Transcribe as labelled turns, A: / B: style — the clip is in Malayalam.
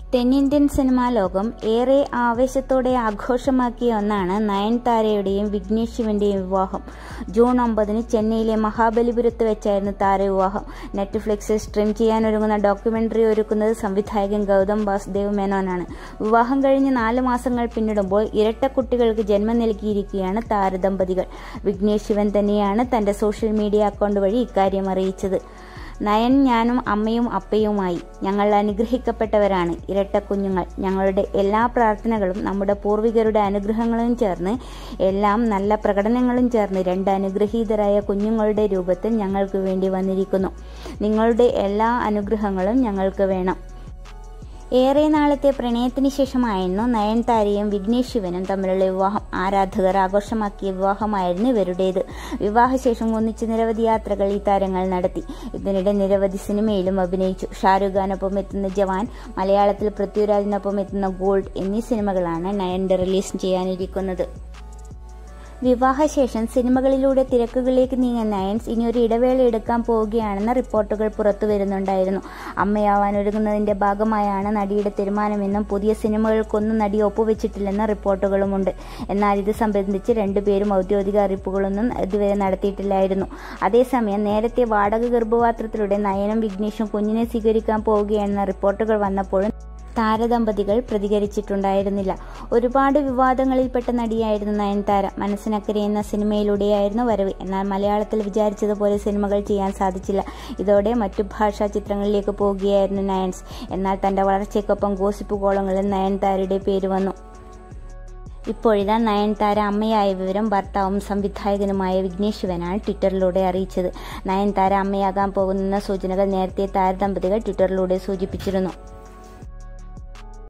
A: തെന്നിന്ത്യൻ സിനിമാ ലോകം ഏറെ ആവേശത്തോടെ ആഘോഷമാക്കിയ ഒന്നാണ് നയൻതാരയുടെയും വിഘ്നേഷ് ശിവന്റെയും വിവാഹം ജൂൺ ഒമ്പതിന് ചെന്നൈയിലെ മഹാബലിപുരത്ത് വെച്ചായിരുന്നു താരവിവാഹം നെറ്റ്ഫ്ലിക്സിൽ സ്ട്രീം ചെയ്യാനൊരുങ്ങുന്ന ഡോക്യുമെന്ററി ഒരുക്കുന്നത് സംവിധായകൻ ഗൗതം വാസുദേവ് മേനോനാണ് വിവാഹം കഴിഞ്ഞ് നാല് മാസങ്ങൾ പിന്നിടുമ്പോൾ ഇരട്ട കുട്ടികൾക്ക് ജന്മം നൽകിയിരിക്കുകയാണ് താരദമ്പതികൾ വിഘ്നേഷ് ശിവൻ തന്നെയാണ് തന്റെ സോഷ്യൽ മീഡിയ അക്കൗണ്ട് വഴി ഇക്കാര്യം അറിയിച്ചത് നയൻ ഞാനും അമ്മയും അപ്പയുമായി ഞങ്ങൾ അനുഗ്രഹിക്കപ്പെട്ടവരാണ് ഇരട്ട കുഞ്ഞുങ്ങൾ ഞങ്ങളുടെ എല്ലാ പ്രാർത്ഥനകളും നമ്മുടെ പൂർവികരുടെ അനുഗ്രഹങ്ങളും ചേർന്ന് എല്ലാം നല്ല പ്രകടനങ്ങളും ചേർന്ന് രണ്ട് അനുഗ്രഹീതരായ കുഞ്ഞുങ്ങളുടെ രൂപത്തിൽ ഞങ്ങൾക്ക് വേണ്ടി വന്നിരിക്കുന്നു നിങ്ങളുടെ എല്ലാ അനുഗ്രഹങ്ങളും ഞങ്ങൾക്ക് വേണം ഏറെ നാളത്തെ പ്രണയത്തിന് ശേഷമായിരുന്നു നയൻതാരയും വിഘ്നേഷ് ശിവനും തമ്മിലുള്ള വിവാഹം ആരാധകർ ആഘോഷമാക്കിയ വിവാഹമായിരുന്നു ഇവരുടേത് വിവാഹശേഷം ഒന്നിച്ച് നിരവധി യാത്രകൾ ഈ താരങ്ങൾ നടത്തി ഇതിനിടെ നിരവധി സിനിമയിലും അഭിനയിച്ചു ഷാരൂഖ് ഖാനൊപ്പം എത്തുന്ന ജവാൻ മലയാളത്തിൽ പൃഥ്വിരാജിനൊപ്പം എത്തുന്ന ഗോൾഡ് എന്നീ സിനിമകളാണ് നയന്റെ റിലീസ് ചെയ്യാനിരിക്കുന്നത് വിവാഹശേഷം സിനിമകളിലൂടെ തിരക്കുകളിലേക്ക് നീങ്ങിയ നയൻസ് ഇനി ഒരു ഇടവേള എടുക്കാൻ പോവുകയാണെന്ന റിപ്പോർട്ടുകൾ പുറത്തു വരുന്നുണ്ടായിരുന്നു അമ്മയാവാൻ ഒരുങ്ങുന്നതിന്റെ ഭാഗമായാണ് നടിയുടെ തീരുമാനമെന്നും പുതിയ സിനിമകൾക്കൊന്നും നടി ഒപ്പുവെച്ചിട്ടില്ലെന്ന റിപ്പോർട്ടുകളുമുണ്ട് എന്നാൽ ഇത് സംബന്ധിച്ച് രണ്ടുപേരും ഔദ്യോഗിക അറിയിപ്പുകളൊന്നും ഇതുവരെ നടത്തിയിട്ടില്ലായിരുന്നു അതേസമയം നേരത്തെ വാടക ഗർഭപാത്രത്തിലൂടെ നയനും വിഘ്നേഷും കുഞ്ഞിനെ സ്വീകരിക്കാൻ പോവുകയാണെന്ന റിപ്പോർട്ടുകൾ വന്നപ്പോഴും താരദമ്പതികൾ പ്രതികരിച്ചിട്ടുണ്ടായിരുന്നില്ല ഒരുപാട് വിവാദങ്ങളിൽപ്പെട്ട നടിയായിരുന്നു നയൻതാര മനസ്സിനക്കരെ എന്ന സിനിമയിലൂടെയായിരുന്നു വരവ് എന്നാൽ മലയാളത്തിൽ വിചാരിച്ചതുപോലെ സിനിമകൾ ചെയ്യാൻ സാധിച്ചില്ല ഇതോടെ മറ്റു ഭാഷാ ചിത്രങ്ങളിലേക്ക് പോവുകയായിരുന്നു നയൻസ് എന്നാൽ തന്റെ വളർച്ചയ്ക്കൊപ്പം ഗോസിപ്പ് കോളങ്ങളിൽ നയൻതാരയുടെ പേര് വന്നു ഇപ്പോഴിതാ നയൻതാര അമ്മയായ വിവരം ഭർത്താവും സംവിധായകനുമായ വിഘ്നേഷ് ശിവനാണ് ട്വിറ്ററിലൂടെ അറിയിച്ചത് നയൻതാര അമ്മയാകാൻ പോകുന്ന സൂചനകൾ നേരത്തെ താരദമ്പതികൾ ട്വിറ്ററിലൂടെ സൂചിപ്പിച്ചിരുന്നു